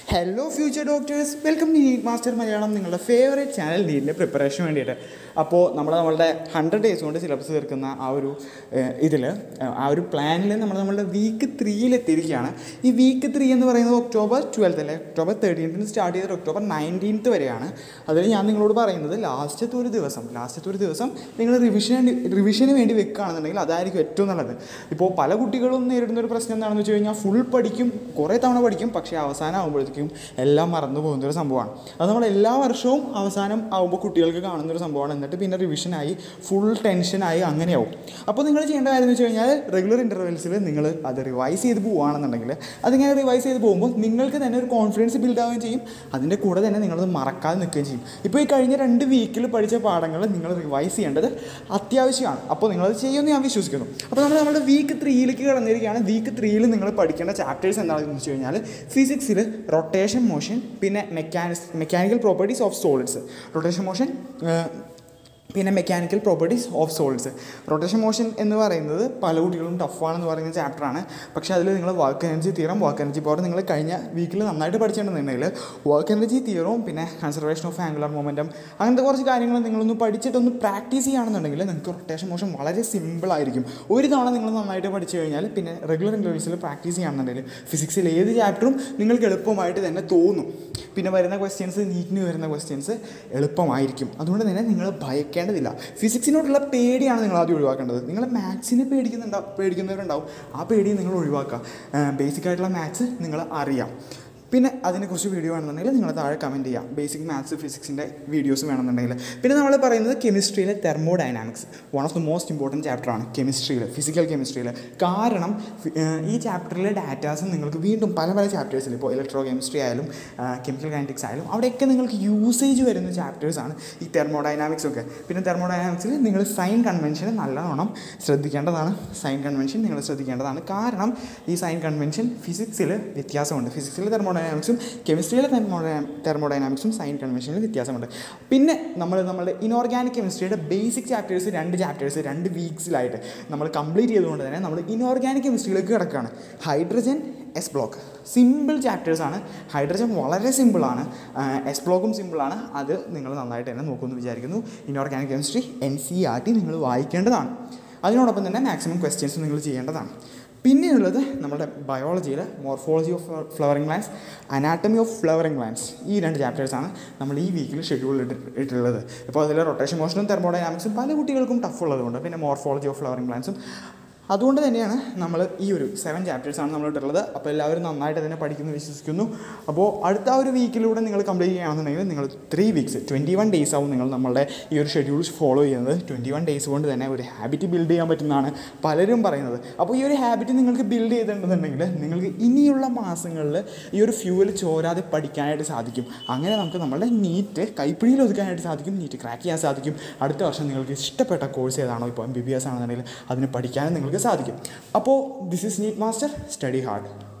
hello future doctors welcome to NEET master Malayalam നിങ്ങളുടെ favourite channel നീറ്റിൻ്റെ പ്രിപ്പറേഷന് വേണ്ടിയിട്ട് അപ്പോൾ നമ്മൾ നമ്മളുടെ ഹൺഡ്രഡ് ഡേയ്സ് കൊണ്ട് സിലബസ് തീർക്കുന്ന ആ ഒരു ഇതിൽ ആ ഒരു പ്ലാനിൽ നമ്മൾ നമ്മളുടെ വീക്ക് ത്രീയിൽ എത്തിയിരിക്കുകയാണ് ഈ വീക്ക് ത്രീ എന്ന് പറയുന്നത് ഒക്ടോബർ ട്വൽത്ത് അല്ലേ ഒക്ടോബർ തേർട്ടീൻത്തിന് സ്റ്റാർട്ട് ചെയ്തിട്ട് ഒക്ടോബർ നയൻറ്റീൻത്ത് വരെയാണ് അതിൽ ഞാൻ നിങ്ങളോട് പറയുന്നത് ലാസ്റ്റത്തെ ഒരു ദിവസം ലാസ്റ്റത്തെ ഒരു ദിവസം നിങ്ങൾ റിവിഷൻ റിവിഷന് വേണ്ടി വെക്കുകയാണെന്നുണ്ടെങ്കിൽ അതായിരിക്കും ഏറ്റവും നല്ലത് ഇപ്പോൾ പല കുട്ടികളും നേരിടുന്ന ഒരു പ്രശ്നം എന്താണെന്ന് വെച്ച് കഴിഞ്ഞാൽ ഫുൾ പഠിക്കും കുറേ തവണ പഠിക്കും പക്ഷേ അവസാനം ആകുമ്പോഴത്തേക്കും എല്ലാം മറന്നു പോകുന്ന ഒരു സംഭവമാണ് അത് നമ്മൾ എല്ലാ വർഷവും അവസാനം ആകുമ്പോൾ കുട്ടികൾക്ക് കാണുന്ന ഒരു സംഭവമാണ് എന്നിട്ട് പിന്നെ റിവിഷനായി ഫുൾ ടെൻഷനായി അങ്ങനെയാവും അപ്പോൾ നിങ്ങൾ ചെയ്യേണ്ട കാര്യം എന്ന് വെച്ച് കഴിഞ്ഞാൽ റെഗുലർ ഇൻ്റർവെൽസിൽ നിങ്ങൾ അത് റിവൈസ് ചെയ്ത് പോവുകയാണെന്നുണ്ടെങ്കിൽ അതിങ്ങനെ റിവൈസ് ചെയ്ത് പോകുമ്പോൾ നിങ്ങൾക്ക് തന്നെ ഒരു കോൺഫിഡൻസ് ബിൽഡ് ആവുകയും ചെയ്യും അതിൻ്റെ കൂടെ തന്നെ നിങ്ങളത് മറക്കാതെ നിൽക്കുകയും ചെയ്യും ഇപ്പോൾ ഈ കഴിഞ്ഞ രണ്ട് വീക്കിൽ പഠിച്ച പാഠങ്ങൾ നിങ്ങൾ റിവൈസ് ചെയ്യേണ്ടത് അത്യാവശ്യമാണ് അപ്പോൾ നിങ്ങളത് ചെയ്യുമെന്ന് ഞാൻ വിശ്വസിക്കുന്നു അപ്പോൾ നമ്മൾ നമ്മുടെ വീക്ക് ത്രീയിലേക്ക് കടന്നിരിക്കുകയാണ് വീക്ക് ത്രീയിൽ നിങ്ങൾ പഠിക്കേണ്ട ചാപ്റ്റേഴ്സ് എന്താണെന്ന് വെച്ച് കഴിഞ്ഞാൽ ഫിസിക്സിൽ റൊട്ടേഷൻ മോഷൻ പിന്നെ mechanics mechanical properties of solids rotation motion പിന്നെ mechanical properties of solids rotation motion എന്ന് പറയുന്നത് പല കുട്ടികളും ടഫാണെന്ന് പറയുന്ന ചാപ്റ്ററാണ് പക്ഷേ അതിൽ നിങ്ങൾ work energy theorem work energy power നിങ്ങൾ കഴിഞ്ഞ വീക്കിൽ നന്നായിട്ട് പഠിച്ചിട്ടുണ്ടെന്നുണ്ടെങ്കിൽ വർക്ക് എനർജി തീരവും പിന്നെ കൺസർവേഷൻ ഓഫ് ആംഗുലർ മൊമെൻറ്റം അങ്ങനത്തെ കുറച്ച് കാര്യങ്ങൾ നിങ്ങളൊന്ന് പഠിച്ചിട്ടൊന്ന് പ്രാക്ടീസ് ചെയ്യുകയാണെന്നുണ്ടെങ്കിൽ നിങ്ങൾക്ക് റൊട്ടേഷൻ മോഷൻ വളരെ സിമ്പിളായിരിക്കും ഒരു തവണ നിങ്ങൾ നന്നായിട്ട് പഠിച്ചു കഴിഞ്ഞാൽ പിന്നെ റെഗുലർ ഇൻ്റർവ്യൂസിൽ പ്രാക്ടീസ് ചെയ്യുകയാണെന്നുണ്ടെങ്കിൽ ഫിസിക്സിൽ ഏത് ചാപ്റ്ററും നിങ്ങൾക്ക് എളുപ്പമായിട്ട് തന്നെ തോന്നും പിന്നെ വരുന്ന ക്വസ്റ്റ്യൻസ് നീറ്റിന് വരുന്ന ക്വസ്റ്റ്യൻസ് എളുപ്പമായിരിക്കും അതുകൊണ്ട് തന്നെ നിങ്ങൾ ഭയക്കേണ്ടതില്ല ഫിസിക്സിനോടുള്ള പേടിയാണ് നിങ്ങൾ ആദ്യം ഒഴിവാക്കേണ്ടത് നിങ്ങൾ മാത്സിനെ പേടിക്കുന്നുണ്ടാവും പേടിക്കുന്നവരുണ്ടാവും ആ പേടി നിങ്ങൾ ഒഴിവാക്കുക ബേസിക് ആയിട്ടുള്ള മാത്സ് നിങ്ങൾ അറിയാം പിന്നെ അതിനെക്കുറിച്ച് വീഡിയോ വേണമെന്നുണ്ടെങ്കിൽ നിങ്ങൾ താഴെ കമൻറ്റ് ചെയ്യാം ബേസിക് മാത്സ് ഫിസിക്സിൻ്റെ വീഡിയോസ് വേണമെന്നുണ്ടെങ്കിൽ പിന്നെ നമ്മൾ പറയുന്നത് കെമിസ്ട്രിയിലെ thermodynamics one of the most important ചാപ്റ്ററാണ് കെമിസ്ട്രിയിൽ ഫിസിക്കൽ കെമിസ്ട്രിയിൽ കാരണം ഈ ചാപ്റ്ററിലെ ഡാറ്റാസ് നിങ്ങൾക്ക് വീണ്ടും പല പല ചാപ്റ്റേഴ്സിൽ ഇപ്പോൾ ഇലക്ട്രോ കെമിസ്ട്രി ആയാലും കെമിക്കൽ കൈനറ്റിക്സ് ആയാലും അവിടെയൊക്കെ നിങ്ങൾക്ക് യൂസേജ് വരുന്ന ചാപ്റ്റേഴ്സാണ് ഈ തെർമോഡൈനാമിക്സ് ഒക്കെ പിന്നെ തെർമോഡൈനാമിക്സിൽ നിങ്ങൾ സൈൻ കൺവെൻഷൻ നല്ലവണ്ണം ശ്രദ്ധിക്കേണ്ടതാണ് സൈൻ കൺവെൻഷൻ നിങ്ങൾ ശ്രദ്ധിക്കേണ്ടതാണ് കാരണം ഈ സൈൻ കൺവെൻഷൻ ഫിസിക്സിൽ വ്യത്യാസമുണ്ട് ഫിസിക്സിൽ തെർമോഡൈനാമിക്സും കെമിസ്ട്രിയിലെ തെർമോഡൈ തെർമോഡൈനാമിക്സും സൈൻ കൺവെൻഷനിൽ വ്യത്യാസമുണ്ട് പിന്നെ നമ്മൾ നമ്മുടെ ഇനോർഗാനിക് കെമിസ്ട്രിയുടെ ബേസിക് ചാപ്റ്റേഴ്സ് രണ്ട് ചാപ്റ്റേഴ്സ് രണ്ട് വീക്സിലായിട്ട് നമ്മൾ കംപ്ലീറ്റ് ചെയ്തുകൊണ്ട് തന്നെ നമ്മൾ ഇനോർഗാനിക് കെമിസ്ട്രിയിലേക്ക് കിടക്കുകയാണ് ഹൈഡ്രജൻ എസ് ബ്ലോക്ക് സിമ്പിൾ ചാപ്റ്റേഴ്സാണ് ഹൈഡ്രജൻ വളരെ സിമ്പിളാണ് എസ് ബ്ലോക്കും സിമ്പിളാണ് അത് നിങ്ങൾ നന്നായിട്ട് തന്നെ നോക്കുമെന്ന് വിചാരിക്കുന്നു inorganic chemistry N C R T നിങ്ങൾ വായിക്കേണ്ടതാണ് അതിനോടൊപ്പം തന്നെ മാക്സിമം ക്വസ്റ്റ്യൻസ് നിങ്ങൾ ചെയ്യേണ്ടതാണ് പിന്നെയുള്ളത് നമ്മുടെ ബയോളജിയിൽ morphology of flowering plants anatomy of flowering plants ഈ രണ്ട് ചാപ്റ്റേഴ്സാണ് നമ്മൾ ഈ വീക്കിൽ ഷെഡ്യൂൾ ഇട്ടിട്ടുള്ളത് ഇപ്പോൾ അതിൽ റൊട്ടേഷൻ മോഷനും തെർമോഡൈനാമിക്സും പല കുട്ടികൾക്കും ടഫ് ഉള്ളതുകൊണ്ട് പിന്നെ മോർഫോളജി ഓഫ് ഫ്ലവറിംഗ് പ്ലാന്റ്സും അതുകൊണ്ട് തന്നെയാണ് നമ്മൾ ഈ ഒരു സെവൻ ചാപ്റ്റേഴ്സാണ് നമ്മൾ ഇട്ടിട്ടുള്ളത് അപ്പോൾ എല്ലാവരും നന്നായിട്ട് തന്നെ പഠിക്കുന്നു വിശ്വസിക്കുന്നു അപ്പോൾ അടുത്ത ഒരു വീക്കിലൂടെ നിങ്ങൾ കംപ്ലീറ്റ് ചെയ്യുകയാണെന്നുണ്ടെങ്കിൽ നിങ്ങൾ three weeks twenty one days ആവും നിങ്ങൾ നമ്മളുടെ ഈ ഒരു ഷെഡ്യൂൾ ഫോളോ ചെയ്യുന്നത് ട്വൻറ്റി വൺ ഡേയ്സ് കൊണ്ട് തന്നെ ഒരു ഹാബിറ്റ് ബിൽഡ് ചെയ്യാൻ പറ്റുന്നതാണ് പലരും പറയുന്നത് അപ്പോൾ ഈ ഒരു ഹാബിറ്റ് നിങ്ങൾക്ക് ബിൽഡ് ചെയ്തിട്ടുണ്ടെന്നുണ്ടെങ്കിൽ നിങ്ങൾക്ക് ഇനിയുള്ള മാസങ്ങളിൽ ഈ ഒരു ഫ്യൂവൽ ചോരാതെ പഠിക്കാനായിട്ട് സാധിക്കും അങ്ങനെ നമുക്ക് നമ്മളുടെ നീറ്റ് കൈപ്പിടിയിൽ ഒതുക്കാനായിട്ട് സാധിക്കും നീറ്റ് ക്രാക്ക് ചെയ്യാൻ സാധിക്കും അടുത്ത വർഷം നിങ്ങൾക്ക് ഇഷ്ടപ്പെട്ട കോഴ്സ് ഏതാണോ ഇപ്പോൾ എം ബി ബി എസ് ആണെന്നുണ്ടെങ്കിൽ അതിന് പഠിക്കാനും നിങ്ങൾക്ക് സാധിക്കും അപ്പോൾ this is NEET master study hard